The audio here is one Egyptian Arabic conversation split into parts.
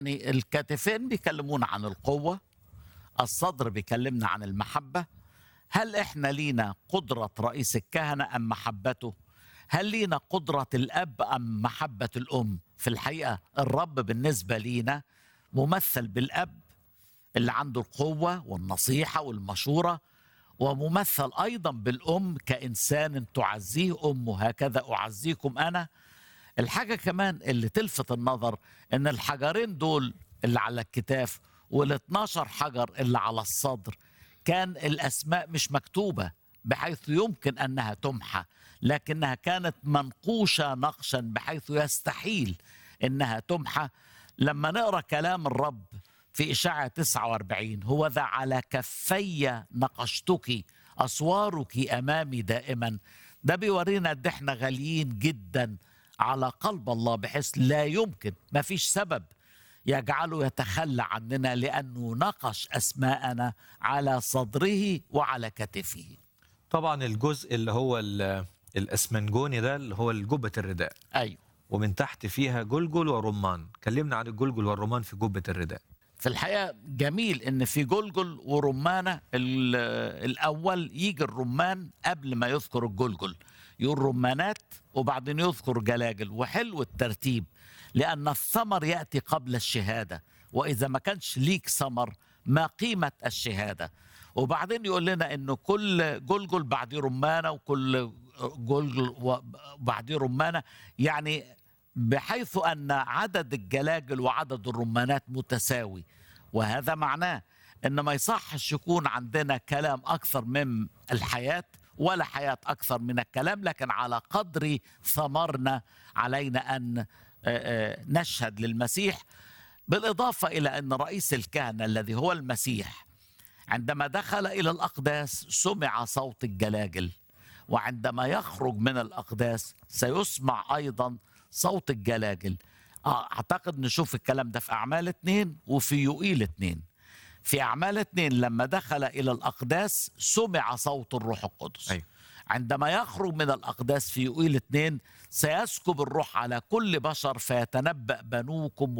يعني الكتفين بيكلمونا عن القوة الصدر بيكلمنا عن المحبة هل احنا لينا قدرة رئيس الكهنة أم محبته هل لينا قدرة الأب أم محبة الأم في الحقيقة الرب بالنسبة لينا ممثل بالأب اللي عنده القوة والنصيحة والمشورة وممثل أيضا بالأم كإنسان تعزيه أمه هكذا أعزيكم أنا الحاجة كمان اللي تلفت النظر ان الحجرين دول اللي على الكتاف وال 12 حجر اللي على الصدر كان الاسماء مش مكتوبة بحيث يمكن انها تمحى لكنها كانت منقوشة نقشا بحيث يستحيل انها تمحى لما نقرا كلام الرب في إشاعة 49 هو ذا على كفي نقشتك أسوارك أمامي دائما ده بيورينا قد احنا غاليين جدا على قلب الله بحيث لا يمكن ما فيش سبب يجعله يتخلى عننا لأنه نقش أسماءنا على صدره وعلى كتفه طبعا الجزء اللي هو ال- الاسمنجوني ده اللي هو جبة الرداء أيوه ومن تحت فيها جلجل ورمان كلمنا عن الجلجل والرمان في جبة الرداء في الحقيقة جميل إن في جلجل ورمانة ال- الأول يجي الرمان قبل ما يذكر الجلجل يقول رمانات وبعدين يذكر جلاجل وحلو الترتيب لأن الثمر يأتي قبل الشهادة وإذا ما كانش ليك ثمر ما قيمة الشهادة وبعدين يقول لنا إنه كل جلجل بعديه رمانة وكل جلجل وبعديه رمانة يعني بحيث ان عدد الجلاجل وعدد الرمانات متساوي وهذا معناه ان ما يصحش يكون عندنا كلام اكثر من الحياه ولا حياه اكثر من الكلام لكن على قدر ثمرنا علينا ان آه، آه، نشهد للمسيح بالاضافه الى ان رئيس الكهنه الذي هو المسيح عندما دخل الى الاقداس سمع صوت الجلاجل وعندما يخرج من الاقداس سيسمع ايضا صوت الجلاجل آه، اعتقد نشوف الكلام ده في اعمال اتنين وفي يوئيل اتنين في اعمال اتنين لما دخل الى الاقداس سمع صوت الروح القدس أيوة. عندما يخرج من الاقداس في يوئيل اتنين سيسكب الروح على كل بشر فيتنبأ بنوكم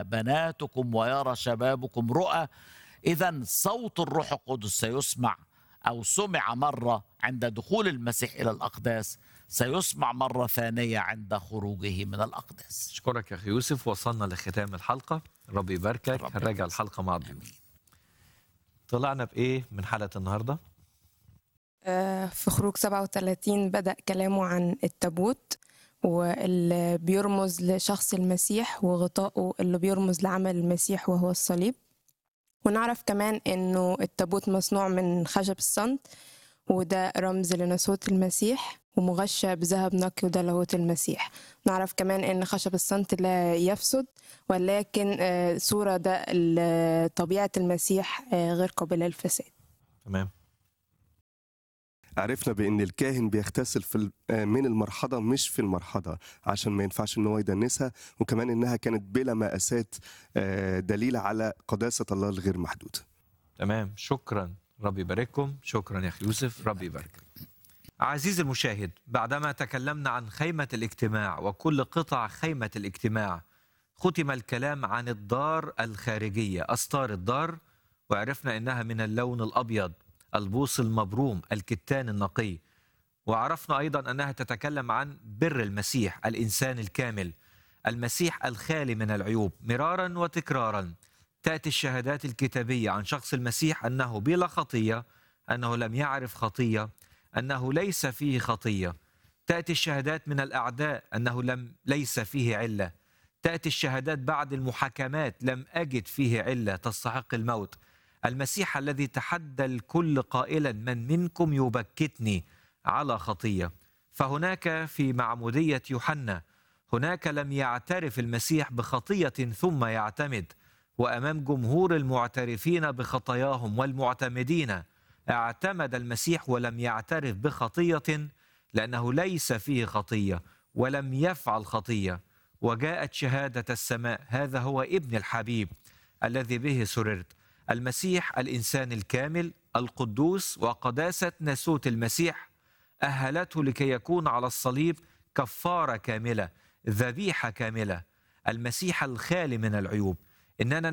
وبناتكم ويرى شبابكم رؤى اذا صوت الروح القدس سيسمع او سمع مره عند دخول المسيح الى الاقداس سيسمع مره ثانيه عند خروجه من الاقداس اشكرك يا اخي يوسف وصلنا لختام الحلقه رب يباركك رب هنراجع يبارك. الحلقه مع بعض طلعنا بايه من حلقه النهارده آه، في خروج 37 بدأ كلامه عن التابوت واللي بيرمز لشخص المسيح وغطائه اللي بيرمز لعمل المسيح وهو الصليب ونعرف كمان انه التابوت مصنوع من خشب الصمت وده رمز لناسوت المسيح ومغشى بذهب نقي وده لاهوت المسيح نعرف كمان ان خشب الصمت لا يفسد ولكن آه، صورة ده ل- طبيعة المسيح آه، غير قابلة للفساد تمام عرفنا بان الكاهن بيغتسل في ال- آه، من المرحضه مش في المرحضه عشان ما ينفعش ان هو يدنسها وكمان انها كانت بلا مقاسات آه، دليل على قداسه الله الغير محدوده تمام شكرا رب يبارككم شكرا يا اخي يوسف رب يباركك عزيزي المشاهد بعدما تكلمنا عن خيمة الاجتماع وكل قطع خيمة الاجتماع ختم الكلام عن الدار الخارجية أستار الدار وعرفنا إنها من اللون الأبيض البوص المبروم الكتان النقي وعرفنا أيضا أنها تتكلم عن بر المسيح الإنسان الكامل المسيح الخالي من العيوب مرارا وتكرارا تأتي الشهادات الكتابية عن شخص المسيح أنه بلا خطية أنه لم يعرف خطية أنه ليس فيه خطية تأتي الشهادات من الأعداء أنه لم ليس فيه علة تأتي الشهادات بعد المحاكمات لم أجد فيه علة تستحق الموت المسيح الذي تحدى الكل قائلا من منكم يبكتني على خطية فهناك في معمودية يوحنا هناك لم يعترف المسيح بخطية ثم يعتمد وامام جمهور المعترفين بخطاياهم والمعتمدين اعتمد المسيح ولم يعترف بخطيه لانه ليس فيه خطيه ولم يفعل خطيه وجاءت شهاده السماء هذا هو ابن الحبيب الذي به سررت المسيح الانسان الكامل القدوس وقداسه ناسوت المسيح اهلته لكي يكون على الصليب كفاره كامله ذبيحه كامله المسيح الخالي من العيوب اننا